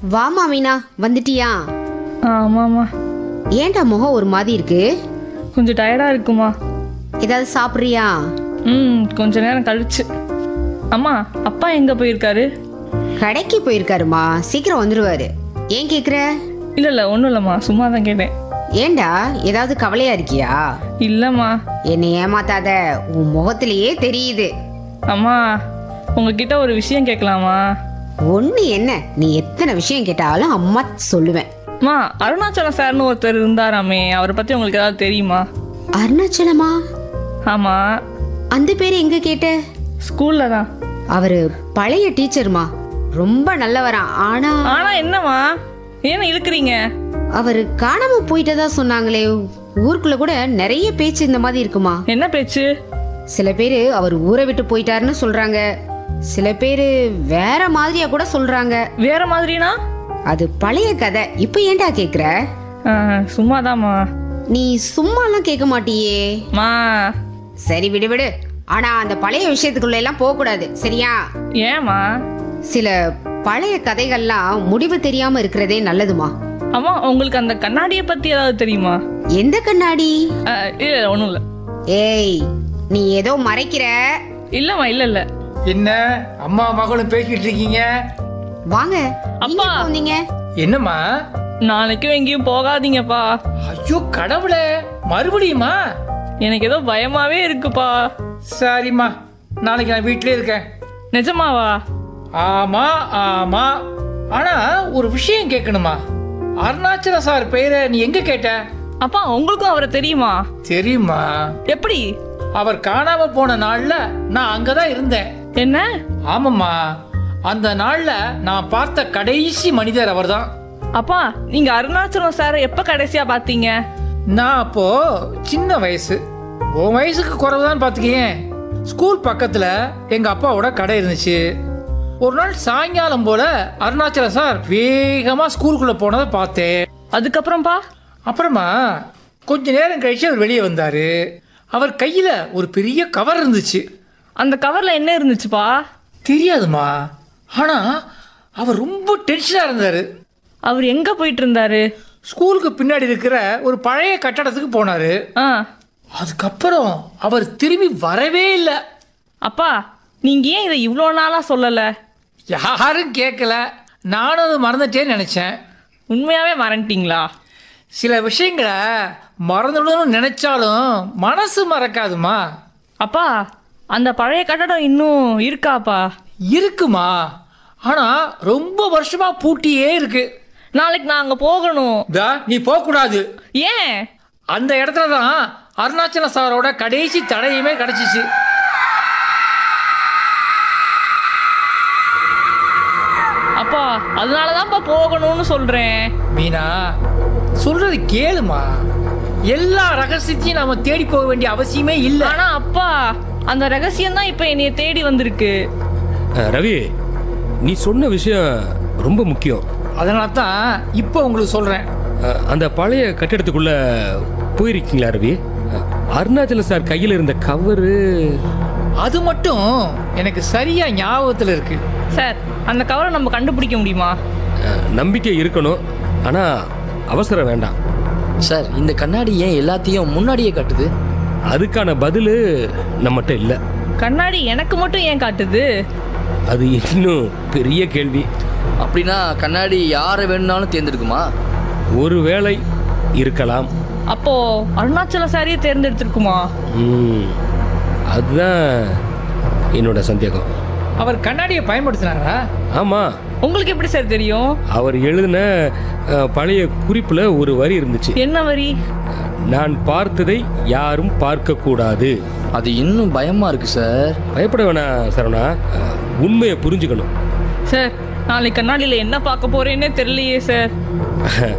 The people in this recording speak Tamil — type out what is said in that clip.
வாமா மீனா வந்துட்டியா ஆ ஆமாம்மா ஏன்டா முகம் ஒரு மாதிரி இருக்கு கொஞ்சம் டயர்டாக இருக்குமா ஏதாவது சாப்பிட்றியா ம் கொஞ்ச நேரம் கழிச்சு அம்மா அப்பா எங்கே போயிருக்காரு கடைக்கு போயிருக்காருமா சீக்கிரம் வந்துருவாரு ஏன் கேக்குற இல்லை இல்லை ஒன்றும் இல்லைம்மா சும்மா தான் கேட்டேன் ஏன்டா ஏதாவது கவலையா இருக்கியா இல்லைம்மா என்னை ஏமாத்தாத உன் முகத்திலேயே தெரியுது அம்மா உங்ககிட்ட ஒரு விஷயம் கேட்கலாமா ஒண்ணு என்ன நீ எத்தனை விஷயம் கேட்டாலும் அம்மா சொல்லுவேன் அம்மா அருணாச்சலம் சார்னு ஒருத்தர் இருந்தாராமே அவரை பற்றி உங்களுக்கு ஏதாவது தெரியுமா அருணாச்சலமா ஆமாம் அந்த பேர் எங்க கேட்ட ஸ்கூலில் தான் அவரு பழைய டீச்சர்மா ரொம்ப நல்லவராம் ஆனா ஆனால் என்னம்மா ஏன்னு இழுக்கிறீங்க அவரு காணாம போயிட்டதா சொன்னாங்களே ஊருக்குள்ள கூட நிறைய பேச்சு இந்த மாதிரி இருக்குமா என்ன பேச்சு சில பேரு அவர் ஊரை விட்டு போயிட்டாருன்னு சொல்றாங்க சில பேரு வேற மாதிரியா கூட சொல்றாங்க வேற மாதிரினா அது பழைய கதை இப்ப ஏன்டா கேக்குற ஆ, சும்மாதாம்மா நீ சும்மாலாம் கேட்க மாட்டியே மா சரி விடு விடு ஆனா அந்த பழைய விஷயத்துக்குள்ள எல்லாம் போக கூடாது சரியா ஏம்மா சில பழைய கதைகள்லாம் முடிவு தெரியாம இருக்கிறதே நல்லதுமா அம்மா உங்களுக்கு அந்த கண்ணாடியை பற்றி ஏதாவது தெரியுமா எந்த கண்ணாடி ஆ, இல்ல ஒன்றும் இல்லை ஏய் நீ ஏதோ மறைக்கிற இல்லைம்மா இல்லை இல்லை என்ன அம்மா மகளும் பேசிக்கிட்டு இருக்கீங்க வாங்க நீங்க அப்பா. எப்ப வந்தீங்க என்னம்மா நாளைக்கும் எங்கேயும் போகாதீங்கப்பா ஐயோ கடவுளே மறுபடியுமா எனக்கு ஏதோ பயமாவே இருக்குப்பா சரிம்மா நாளைக்கு நான் வீட்டிலே இருக்கேன் நிஜமாவா ஆமா ஆமா ஆனா ஒரு விஷயம் கேட்கணுமா அருணாச்சல சார் பெயரை நீ எங்க கேட்ட அப்பா உங்களுக்கும் அவரை தெரியுமா தெரியுமா எப்படி அவர் காணாம போன நாள்ல நான் அங்கதான் இருந்தேன் என்ன ஆமாம்மா அந்த நாள்ல நான் பார்த்த கடைசி மனிதர் அவர்தான் அப்பா நீங்க அருணாச்சலம் சாரை எப்ப கடைசியா பாத்தீங்க நான் அப்போ சின்ன வயசு உன் வயசுக்கு குறைவுதான் பார்த்துக்கேன் ஸ்கூல் பக்கத்துல எங்க அப்பாவோட கடை இருந்துச்சு ஒரு நாள் சாயங்காலம் போல அருணாச்சலம் சார் வேகமா ஸ்கூலுக்குள்ள போனதை பார்த்தேன் அதுக்கப்புறம்ப்பா அப்புறமா கொஞ்ச நேரம் கழிச்சு அவர் வெளியே வந்தாரு அவர் கையில ஒரு பெரிய கவர் இருந்துச்சு அந்த கவர்ல என்ன இருந்துச்சுப்பா தெரியாதுமா ஆனா அவர் ரொம்ப டென்ஷனா இருந்தாரு அவர் எங்க போயிட்டு இருந்தாரு ஸ்கூலுக்கு பின்னாடி இருக்கிற ஒரு பழைய கட்டடத்துக்கு போனாரு ஆ அதுக்கப்புறம் அவர் திரும்பி வரவே இல்லை அப்பா நீங்க ஏன் இதை இவ்வளோ நாளா சொல்லல யாரும் கேட்கல நானும் அது மறந்துட்டேன்னு நினச்சேன் உண்மையாவே மறந்துட்டீங்களா சில விஷயங்களை மறந்துடணும்னு நினைச்சாலும் மனசு மறக்காதுமா அப்பா அந்த பழைய கட்டடம் இன்னும் இருக்காப்பா இருக்குமா ஆனா ரொம்ப வருஷமா பூட்டியே இருக்கு நாளைக்கு நான் அங்க போகணும் தா நீ போகக்கூடாது ஏன் அந்த இடத்துல தான் அருணாச்சல சாரோட கடைசி தடையுமே கிடைச்சிச்சு அப்பா அதனாலதான்ப்பா போகணும்னு சொல்றேன் மீனா சொல்றது கேளுமா எல்லா ரகசியத்தையும் நாம தேடி போக வேண்டிய அவசியமே இல்லை ஆனா அப்பா அந்த ரகசியம் தான் இப்ப என்னைய தேடி வந்திருக்கு அஹ், ரவி நீ சொன்ன விஷயம் ரொம்ப முக்கியம் அதனால தான் இப்போ உங்களுக்கு சொல்றேன் அஹ், அந்த பழைய கட்டிடத்துக்குள்ள போயிருக்கீங்களா ரவி அஹ், அருணாச்சல சார் கையில் இருந்த கவரு அது மட்டும் எனக்கு சரியா ஞாபகத்தில் இருக்கு சார் அந்த கவரை நம்ம கண்டுபிடிக்க முடியுமா அஹ், நம்பிக்கை இருக்கணும் ஆனால் அவசரம் வேண்டாம் சார் இந்த கண்ணாடி ஏன் எல்லாத்தையும் முன்னாடியே காட்டுது அதுக்கான பதில் நம்மகிட்ட இல்லை கண்ணாடி எனக்கு மட்டும் ஏன் காட்டுது அது இன்னும் பெரிய கேள்வி அப்படின்னா கண்ணாடி யாரை வேணும்னாலும் தேர்ந்தெடுக்குமா ஒரு வேளை இருக்கலாம் அப்போ அருணாச்சல சாரியை தேர்ந்தெடுத்திருக்குமா ம், அதுதான் என்னோட சந்தேகம் அவர் கண்ணாடியை பயன்படுத்தினாரா ஆமாம் உங்களுக்கு எப்படி சார் தெரியும் அவர் எழுதின அஹ், பழைய குறிப்பில் ஒரு வரி இருந்துச்சு என்ன வரி நான் பார்த்ததை யாரும் பார்க்கக்கூடாது அது இன்னும் பயமா இருக்கு சார் பயப்பட வேணாம் சரவணா அஹ், உண்மையை புரிஞ்சுக்கணும் சார் நாளைக்கு கண்ணாடியில என்ன பார்க்க போறேன்னே தெரியலையே சார்